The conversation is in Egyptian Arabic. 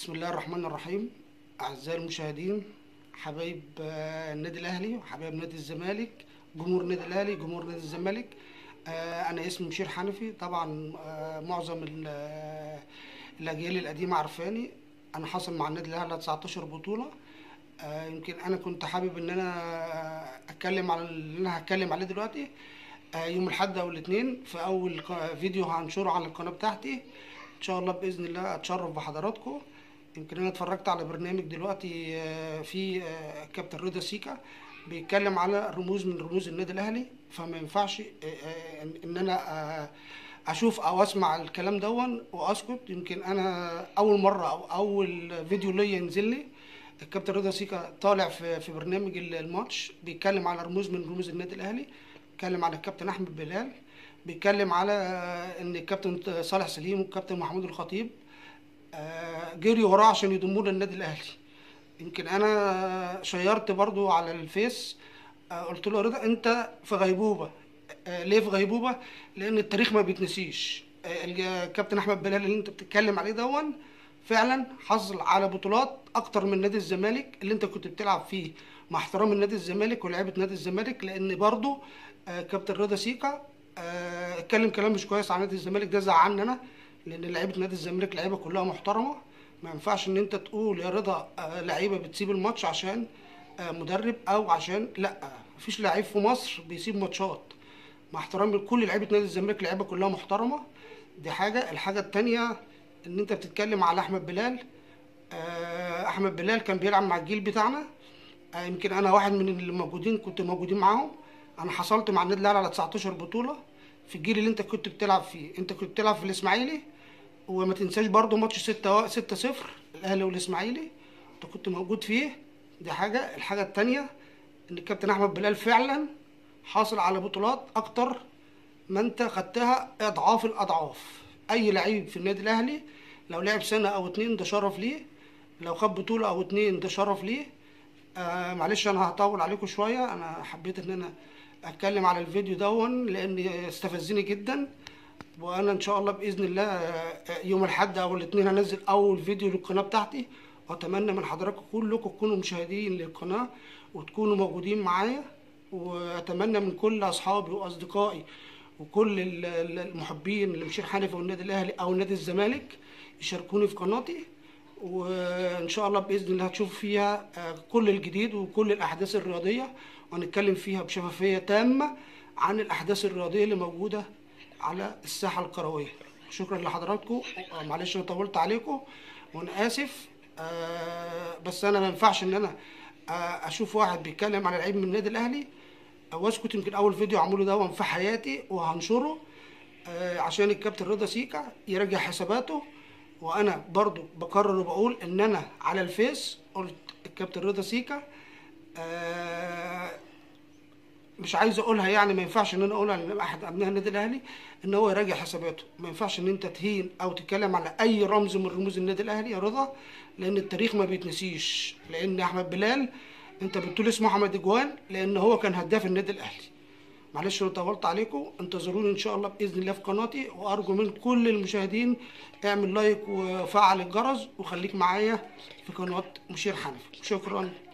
بسم الله الرحمن الرحيم أعزائي المشاهدين حبايب آه، النادي الأهلي وحبايب نادي الزمالك جمهور النادي الأهلي جمهور نادي الزمالك آه، أنا اسمي مشير حنفي طبعا آه، معظم ال- آه، الأجيال القديمة عارفاني أنا حاصل مع النادي الأهلي على 19 بطولة آه، يمكن أنا كنت حابب إن أنا أتكلم على اللي أنا هتكلم عليه دلوقتي آه، يوم الأحد أو الاثنين في أول ق- فيديو هنشره على القناة بتاعتي ان شاء الله باذن الله اتشرف بحضراتكم يمكن انا اتفرجت على برنامج دلوقتي آه، في آه، كابتن رضا سيكا بيتكلم على رموز من رموز النادي الاهلي فما ينفعش آه، آه، ان إن انا آه، اشوف او اسمع الكلام دون واسكت يمكن انا اول مره او اول فيديو ليا ينزل لي الكابتن رضا سيكا طالع في في برنامج الماتش بيتكلم على رموز من رموز النادي الاهلي بيتكلم على الكابتن احمد بلال بيتكلم على ان الكابتن صالح سليم والكابتن محمود الخطيب آه، جريوا وراه عشان يضمونا النادي الاهلي يمكن انا شيرت برضو على الفيس آه، قلت له يا رضا انت في غيبوبه آه، ليه في غيبوبه لان التاريخ ما بيتنسيش آه، الكابتن احمد بلال اللي انت بتتكلم عليه دون فعلا حصل على بطولات اكتر من نادي الزمالك اللي انت كنت بتلعب فيه مع احترام النادي الزمالك ولاعيبه نادي الزمالك لان برضو آه، كابتن رضا سيكا آه، اتكلم كلام مش كويس عن نادي الزمالك ده زعلني انا لان لعيبه نادي الزمالك لعيبه كلها محترمه ما ينفعش ان انت تقول يا رضا آه، لعيبه بتسيب الماتش عشان آه، مدرب او عشان لا مفيش لعيب في مصر بيسيب ماتشات مع احترامي لكل لعيبه نادي الزمالك لعيبه كلها محترمه دي حاجه الحاجه التانية ان انت بتتكلم على احمد بلال آه، احمد بلال كان بيلعب مع الجيل بتاعنا آه، يمكن انا واحد من اللي موجودين كنت موجودين معاهم انا حصلت مع النادي الاهلي على 19 بطوله في الجيل اللي انت كنت بتلعب فيه انت كنت بتلعب في الاسماعيلي وما تنساش برضو ماتش 6 6 0 الاهلي والاسماعيلي انت كنت موجود فيه دي حاجه الحاجه التانية ان الكابتن احمد بلال فعلا حاصل على بطولات اكتر ما انت خدتها اضعاف الاضعاف اي لعيب في النادي الاهلي لو لعب سنه او اتنين ده شرف ليه لو خد بطوله او اتنين ده شرف ليه آه معلش انا هطول عليكم شويه انا حبيت ان انا اتكلم على الفيديو دون لان استفزني جدا وانا ان شاء الله باذن الله آه، يوم الاحد او الاثنين هنزل اول فيديو للقناه بتاعتي واتمنى من حضراتكم كلكم تكونوا مشاهدين للقناه وتكونوا موجودين معايا واتمنى من كل اصحابي واصدقائي وكل ال- ال- المحبين لمشير حنفي والنادي الاهلي او نادي الزمالك يشاركوني في قناتي وان شاء الله باذن الله هتشوف فيها آه، كل الجديد وكل الاحداث الرياضيه وهنتكلم فيها بشفافيه تامه عن الاحداث الرياضيه اللي موجوده على الساحه الكرويه شكرا لحضراتكم آه، معلش انا طولت عليكم وانا اسف آه، بس انا ما ينفعش ان انا آه، اشوف واحد بيتكلم على لعيب من النادي الاهلي واسكت يمكن اول فيديو عمله ده في حياتي وهنشره آه، عشان الكابتن رضا سيكا يراجع حساباته وانا برضو بكرر وبقول ان انا على الفيس قلت الكابتن رضا سيكا آه، مش عايز اقولها يعني ما ينفعش ان انا اقولها لاحد ابناء النادي الاهلي ان هو يراجع حساباته ما ينفعش ان انت تهين او تتكلم على اي رمز من رموز النادي الاهلي يا رضا لان التاريخ ما بيتنسيش لان احمد بلال انت بتقول اسمه احمد اجوان لان هو كان هداف النادي الاهلي معلش لو طولت عليكم انتظروني ان شاء الله باذن الله في قناتي وارجو من كل المشاهدين اعمل لايك وفعل الجرس وخليك معايا في قناه مشير حنفي شكرا